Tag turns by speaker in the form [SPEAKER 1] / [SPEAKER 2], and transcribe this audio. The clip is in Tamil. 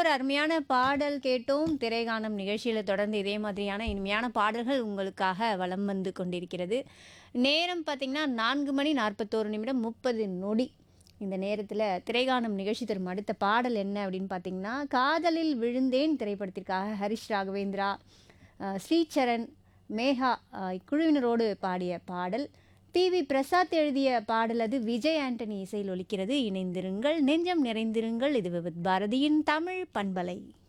[SPEAKER 1] ஒரு அருமையான பாடல் கேட்டோம் திரைகானம் நிகழ்ச்சியில் தொடர்ந்து இதே மாதிரியான இனிமையான பாடல்கள் உங்களுக்காக வலம் வந்து கொண்டிருக்கிறது நேரம் பார்த்திங்கன்னா நான்கு மணி நாற்பத்தோரு நிமிடம் முப்பது நொடி இந்த நேரத்தில் திரைகானம் நிகழ்ச்சி தரும் அடுத்த பாடல் என்ன அப்படின்னு பார்த்தீங்கன்னா காதலில் விழுந்தேன் திரைப்படத்திற்காக ஹரிஷ் ராகவேந்திரா அஹ், ஸ்ரீசரண் மேகா அஹ், இக்குழுவினரோடு பாடிய பாடல் பி வி பிரசாத் எழுதிய பாடல் அது விஜய் ஆண்டனி இசையில் ஒலிக்கிறது இணைந்திருங்கள் நெஞ்சம் நிறைந்திருங்கள் இது விவித் பாரதியின் தமிழ் பண்பலை